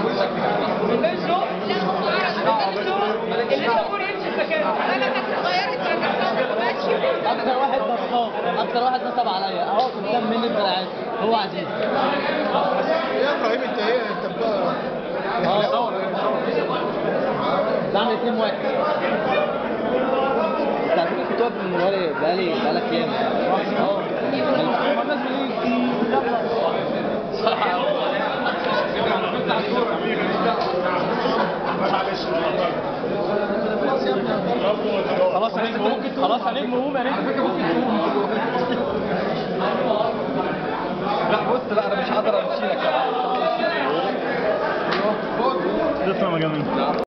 البنسو البنسو اللي تقول يمشي في مكانه انا كانت اتغيرت ركبتها ماشي اكتر واحد نصاب اكتر واحد نصب عليا اهو قدام مني بدراعات هو عزيز يا ابراهيم انت ايه انت بقى اه بعمل اتنين واحد انت على فكره كنت واقف من ورا بقالي بقالك ايام اه خلاص يا نجم قوم خلاص يا نجم قوم يا نجم لا بص لا انا مش هقدر امشي لك تسلم يا جميل